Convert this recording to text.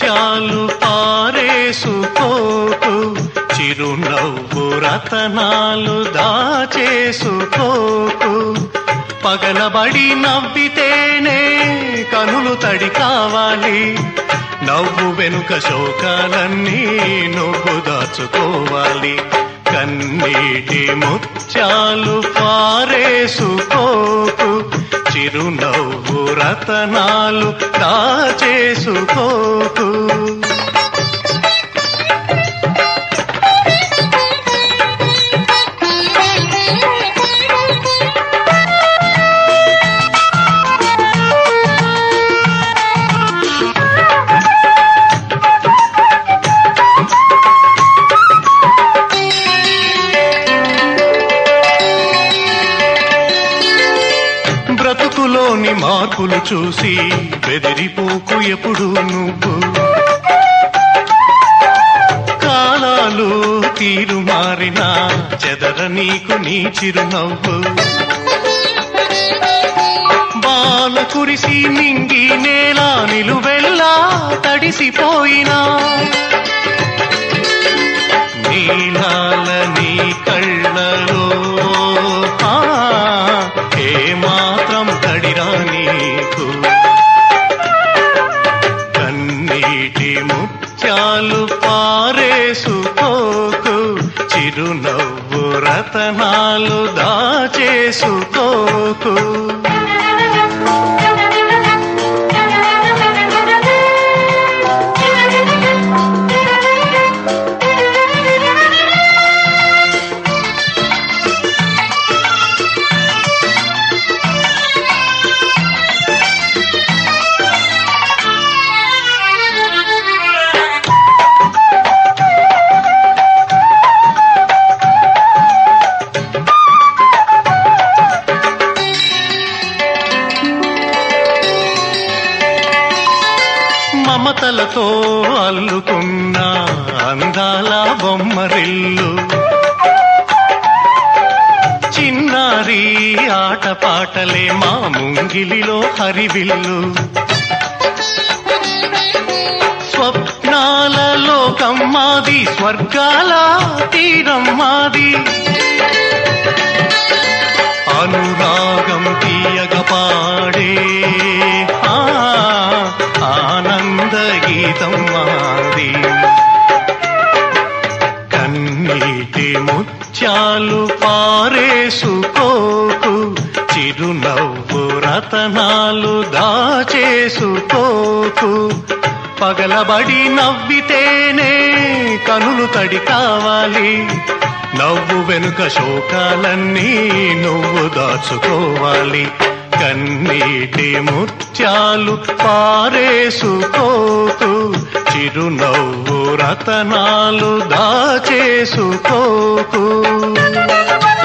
ముత్యాలు పారేసుకోకు చిరునవ్వు రతనాలు దాచేసుకోకు పగలబడి నవ్వితేనే కనులు తడి కావాలి నవ్వు వెనుక శోకాలన్నీ నువ్వు దాచుకోవాలి కన్నీటి ముత్యాలు పారేసుకోకు చిరునవ్వు రతనాలు దాచేసుకోకు బ్రతుకులోని మార్పులు చూసి బెదిరిపోకు ఎప్పుడు నువ్వు కాలాలు తీరు మారినా చెదర నీకు నీ చిరునవ్వు బాల కురిసి మింగి నేల నిలువెల్లా తడిసిపోయినా నీలాల నీ కళ్ళలో ఆ, ఏమాత్రం తడిరా నీకు కన్నీటి ముత్యాలు పారేసుకోకు చిరునవ్వు రతనాలు దాచేసుకోకు మమతలతో అల్లుకున్న అందాల బొమ్మరిల్లు చిన్నారి ఆటపాటలే మా ముంగిలిలో హరివిల్లు స్వప్నాల లోకం మాది స్వర్గాల తీరం మాది అనురాగం తీయగ పాడే ఆ, ఆనంద గీతం మాది కన్నీటి ముత్యాలు పారేసుకోకు చిరునవ్వు రతనాలు దాచేసుకోకు పగలబడి నవ్వితేనే కనులు తడి కావాలి నవ్వు వెనుక శోకాలన్నీ నువ్వు దాచుకోవాలి కన్నీటి ముత్యాలు పారేసుకోకు చిరునవ్వు రతనాలు దాచేసుకోకు